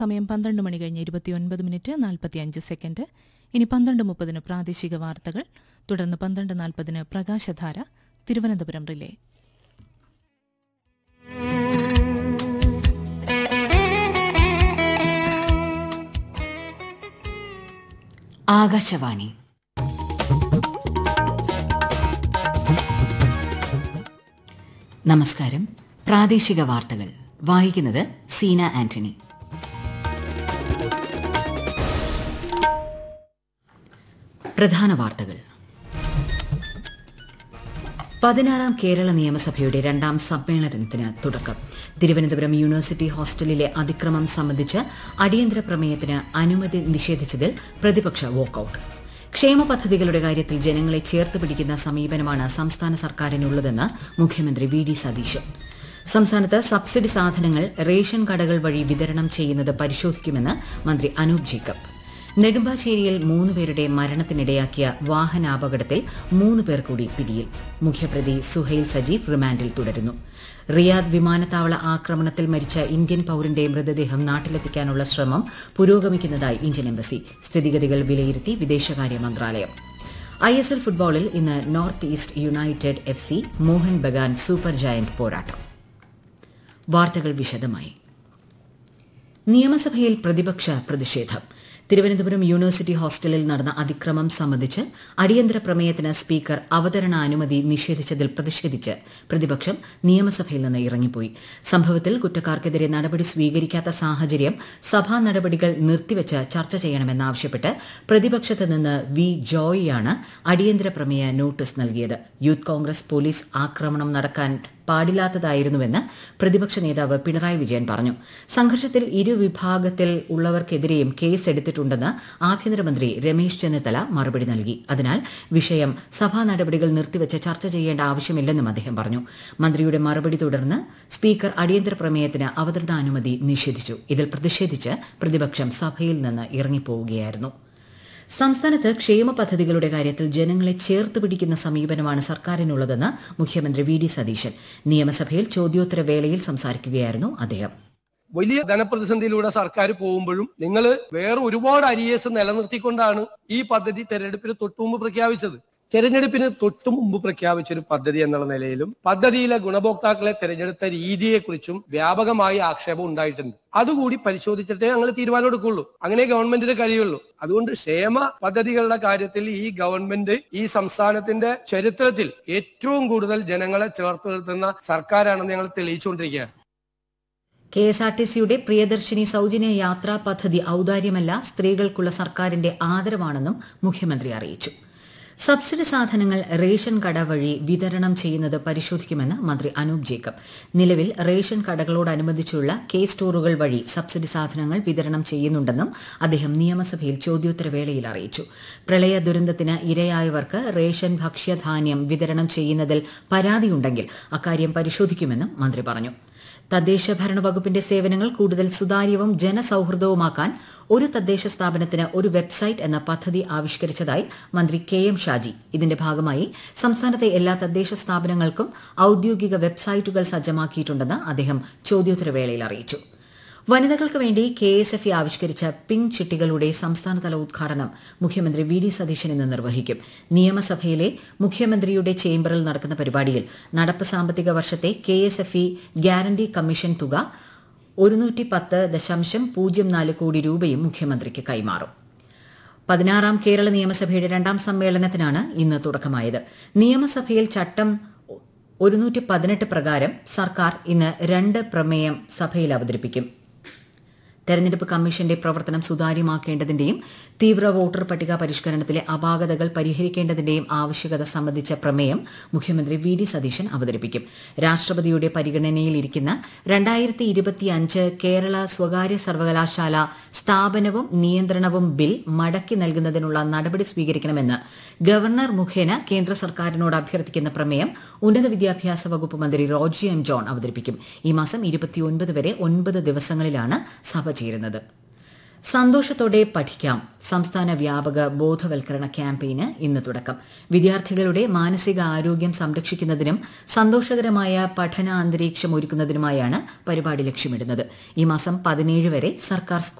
സമയം പന്ത്രണ്ട് മണി കഴിഞ്ഞ് ഇരുപത്തിയൊൻപത് മിനിറ്റ് നാൽപ്പത്തിയഞ്ച് സെക്കൻഡ് ഇനി പന്ത്രണ്ട് മുപ്പതിന് പ്രാദേശിക വാർത്തകൾ തുടർന്ന് പന്ത്രണ്ട് നാൽപ്പതിന് പ്രകാശധാര തിരുവനന്തപുരം റിലേ ആകാശവാണി നമസ്കാരം പ്രാദേശിക വാർത്തകൾ വായിക്കുന്നത് സീന ആന്റണി പ്രധാന വാർത്തകൾ പതിനാറാം കേരള നിയമസഭയുടെ രണ്ടാം സമ്മേളനത്തിന് തുടക്കം തിരുവനന്തപുരം യൂണിവേഴ്സിറ്റി ഹോസ്റ്റലിലെ അതിക്രമം സംബന്ധിച്ച് അടിയന്തര പ്രമേയത്തിന് അനുമതി നിഷേധിച്ചതിൽ പ്രതിപക്ഷ വോക്കൌട്ട് ക്ഷേമ പദ്ധതികളുടെ കാര്യത്തിൽ ജനങ്ങളെ ചേർത്ത് പിടിക്കുന്ന സമീപനമാണ് സംസ്ഥാന സർക്കാരിനുള്ളതെന്ന് മുഖ്യമന്ത്രി വി ഡി സതീശൻ സംസ്ഥാനത്ത് സബ്സിഡി സാധനങ്ങൾ റേഷൻ കടകൾ വഴി വിതരണം ചെയ്യുന്നത് പരിശോധിക്കുമെന്ന് മന്ത്രി അനൂപ് ജേക്കബ് നെടുമ്പാശ്ശേരിയിൽ മൂന്നുപേരുടെ മരണത്തിനിടയാക്കിയ വാഹനാപകടത്തിൽ മൂന്ന് പേർ കൂടി പിടിയിൽ മുഖ്യപ്രതി സുഹൈൽ സജീവ് റിമാൻഡിൽ തുടരുന്നു റിയാദ് വിമാനത്താവള ആക്രമണത്തിൽ മരിച്ച ഇന്ത്യൻ പൌരന്റെ മൃതദേഹം നാട്ടിലെത്തിക്കാനുള്ള ശ്രമം പുരോഗമിക്കുന്നതായി ഇന്ത്യൻ എംബസി സ്ഥിതിഗതികൾ വിലയിരുത്തി വിദേശകാര്യ മന്ത്രാലയം ഐ എസ് എൽ ഫുട്ബോളിൽ ഇന്ന് North East United F C Mohun Bagan super giant പോരാട്ടം വാർത്തകൾ വിശദമായി നിയമസഭയിൽ പ്രതിപക്ഷ പ്രതിഷേധം തിരുവനന്തപുരം യൂണിവേഴ്സിറ്റി ഹോസ്റ്റലിൽ നടന്ന അതിക്രമം സംബന്ധിച്ച് അടിയന്തര പ്രമേയത്തിന് സ്പീക്കർ അവതരണാനുമതി നിഷേധിച്ചതിൽ പ്രതിഷേധിച്ച് പ്രതിപക്ഷം നിയമസഭയിൽ നിന്ന് ഇറങ്ങിപ്പോയി സംഭവത്തിൽ കുറ്റക്കാർക്കെതിരെ നടപടി സ്വീകരിക്കാത്ത സാഹചര്യം സഭാ നടപടികൾ നിർത്തിവെച്ച് ചർച്ച ചെയ്യണമെന്നാവശ്യപ്പെട്ട് പ്രതിപക്ഷത്ത് നിന്ന് വി ജോയിയാണ് അടിയന്തര പ്രമേയ നോട്ടീസ് നൽകിയത് യൂത്ത് കോൺഗ്രസ് പോലീസ് ആക്രമണം നടക്കാൻ പാടില്ലാത്തതായിരുന്നുവെന്ന് പ്രതിപക്ഷ നേതാവ് പിണറായി വിജയൻ പറഞ്ഞു സംഘർഷത്തിൽ ഇരുവിഭാഗത്തിൽ ഉള്ളവർക്കെതിരെയും കേസ് എടുത്തിട്ടുണ്ടെന്ന് ആഭ്യന്തരമന്ത്രി രമേശ് ചെന്നിത്തല മറുപടി നൽകി അതിനാൽ വിഷയം സഭാ നടപടികൾ നിർത്തിവെച്ച് ചർച്ച ചെയ്യേണ്ട ആവശ്യമില്ലെന്നും അദ്ദേഹം പറഞ്ഞു മന്ത്രിയുടെ മറുപടി തുടർന്ന് സ്പീക്കർ അടിയന്തര പ്രമേയത്തിന് അവതരണാനുമതി നിഷേധിച്ചു ഇതിൽ പ്രതിഷേധിച്ച് പ്രതിപക്ഷം സഭയിൽ നിന്ന് ഇറങ്ങിപ്പോവുകയായിരുന്നു സംസ്ഥാനത്ത് ക്ഷേമ പദ്ധതികളുടെ കാര്യത്തിൽ ജനങ്ങളെ ചേർത്ത് പിടിക്കുന്ന സമീപനമാണ് സർക്കാരിനുള്ളതെന്ന് മുഖ്യമന്ത്രി വി ഡി സതീശൻ നിയമസഭയിൽ ചോദ്യോത്തര വേളയിൽ സംസാരിക്കുകയായിരുന്നു അദ്ദേഹം വലിയ ധനപ്രതിസന്ധിയിലൂടെ സർക്കാർ പോകുമ്പോഴും നിങ്ങൾ വേറെ ഒരുപാട് അരിയേസ് നിലനിർത്തിക്കൊണ്ടാണ് ഈ പദ്ധതി തെരഞ്ഞെടുപ്പിന് തൊട്ടുമുമ്പ് പ്രഖ്യാപിച്ചത് തെരഞ്ഞെടുപ്പിന് തൊട്ടു മുമ്പ് പ്രഖ്യാപിച്ച ഒരു പദ്ധതി എന്നുള്ള നിലയിലും പദ്ധതിയിലെ ഗുണഭോക്താക്കളെ തെരഞ്ഞെടുത്ത രീതിയെക്കുറിച്ചും വ്യാപകമായി ആക്ഷേപം ഉണ്ടായിട്ടുണ്ട് അതുകൂടി പരിശോധിച്ചിട്ടേ ഞങ്ങൾ തീരുമാനം എടുക്കുള്ളൂ അങ്ങനെ ഗവൺമെന്റിന് കഴിയുള്ളൂ അതുകൊണ്ട് ക്ഷേമ പദ്ധതികളുടെ കാര്യത്തിൽ ഈ ഗവൺമെന്റ് ഈ സംസ്ഥാനത്തിന്റെ ചരിത്രത്തിൽ ഏറ്റവും കൂടുതൽ ജനങ്ങളെ ചേർത്ത് നിർത്തുന്ന സർക്കാരാണെന്ന് ഞങ്ങൾ തെളിയിച്ചുകൊണ്ടിരിക്കുകയാണ് കെ എസ് ആർ ടി സിയുടെ പ്രിയദർശിനി സൌജന്യ യാത്രാ പദ്ധതി ഔദാര്യമല്ല സ്ത്രീകൾക്കുള്ള സർക്കാരിന്റെ ആദരവാണെന്നും മുഖ്യമന്ത്രി അറിയിച്ചു സബ്സിഡി സാധനങ്ങൾ റേഷൻ കട വഴി വിതരണം ചെയ്യുന്നത് പരിശോധിക്കുമെന്ന് മന്ത്രി അനൂപ് ജേക്കബ് നിലവിൽ റേഷൻ കടകളോടനുബന്ധിച്ചുള്ള കെ സ്റ്റോറുകൾ വഴി സബ്സിഡി സാധനങ്ങൾ വിതരണം ചെയ്യുന്നുണ്ടെന്നും അദ്ദേഹം നിയമസഭയിൽ ചോദ്യോത്തരവേളയിൽ അറിയിച്ചു പ്രളയ ദുരന്തത്തിന് ഇരയായവർക്ക് റേഷൻ ഭക്ഷ്യധാന്യം വിതരണം ചെയ്യുന്നതിൽ പരാതിയുണ്ടെങ്കിൽ അക്കാര്യം പരിശോധിക്കുമെന്നും മന്ത്രി പറഞ്ഞു തദ്ദേശ ഭരണ വകുപ്പിന്റെ സേവനങ്ങൾ കൂടുതൽ സുതാര്യവും ജനസൌഹൃദവുമാക്കാൻ ഒരു തദ്ദേശ സ്ഥാപനത്തിന് ഒരു വെബ്സൈറ്റ് എന്ന പദ്ധതി ആവിഷ്കരിച്ചതായി മന്ത്രി കെ എം ഷാജി ഇതിന്റെ ഭാഗമായി സംസ്ഥാനത്തെ എല്ലാ തദ്ദേശ സ്ഥാപനങ്ങൾക്കും ഔദ്യോഗിക വെബ്സൈറ്റുകൾ സജ്ജമാക്കിയിട്ടുണ്ടെന്ന് അദ്ദേഹം ചോദ്യോത്തരവേളയിൽ അറിയിച്ചു വനിതകൾക്ക് വേണ്ടി കെ എസ് എഫ് ഇ ആവിഷ്കരിച്ച പിങ്ക് ചിട്ടികളുടെ സംസ്ഥാനതല ഉദ്ഘാടനം മുഖ്യമന്ത്രി വി ഡി സതീശൻ ഇന്ന് നിർവഹിക്കും നിയമസഭയിലെ മുഖ്യമന്ത്രിയുടെ ചേംബറിൽ നടക്കുന്ന പരിപാടിയിൽ നടപ്പ് സാമ്പത്തിക വർഷത്തെ K S F E guarantee commission തുക ഒരുന്നൂറ്റി പത്ത് ദശാംശം പൂജ്യം നാല് കോടി രൂപയും മുഖ്യമന്ത്രിക്ക് കൈമാറും പതിനാറാം കേരള നിയമസഭയുടെ രണ്ടാം സമ്മേളനത്തിനാണ് ഇന്ന് തുടക്കമായത് നിയമസഭയിൽ ചട്ടം ഒരുന്നൂറ്റി പതിനെട്ട് പ്രകാരം സർക്കാർ ഇന്ന് രണ്ട് പ്രമേയം സഭയിൽ അവതരിപ്പിക്കും തെരഞ്ഞെടുപ്പ് കമ്മീഷന്റെ പ്രവർത്തനം സുതാര്യമാക്കേണ്ടതിന്റെയും തീവ്ര വോട്ടർ പട്ടിക പരിഷ്കരണത്തിലെ അപാകതകൾ പരിഹരിക്കേണ്ടതിന്റെയും ആവശ്യകത സംബന്ധിച്ച പ്രമേയം മുഖ്യമന്ത്രി വി ഡി സതീശൻ അവതരിപ്പിക്കും രാഷ്ട്രപതിയുടെ പരിഗണനയിലിരിക്കുന്ന രണ്ടായിരത്തി ഇരുപത്തിയഞ്ച് കേരള സ്വകാര്യ സർവകലാശാല സ്ഥാപനവും നിയന്ത്രണവും ബിൽ മടക്കി നൽകുന്നതിനുള്ള നടപടി സ്വീകരിക്കണമെന്ന് ഗവർണർ മുഖേന കേന്ദ്ര സർക്കാരിനോട് അഭ്യർത്ഥിക്കുന്ന പ്രമേയം ഉന്നത വിദ്യാഭ്യാസ വകുപ്പ് മന്ത്രി റോജി എം ജോൺ അവതരിപ്പിക്കും ഈ മാസം ഇരുപത്തിയൊൻപത് വരെ ഒൻപത് ദിവസങ്ങളിലാണ് സഭ ചേരുന്നത് സന്തോഷത്തോടെ പഠിക്കാം സംസ്ഥാന വ്യാപക ബോധവൽക്കരണ ക്യാമ്പയിന് ഇന്ന് തുടക്കം വിദ്യാർത്ഥികളുടെ മാനസിക ആരോഗ്യം സംരക്ഷിക്കുന്നതിനും സന്തോഷകരമായ പഠന അന്തരീക്ഷം ഒരുക്കുന്നതിനുമായാണ് പരിപാടി ലക്ഷ്യമിടുന്നത് ഈ മാസം പതിനേഴ് വരെ സർക്കാർ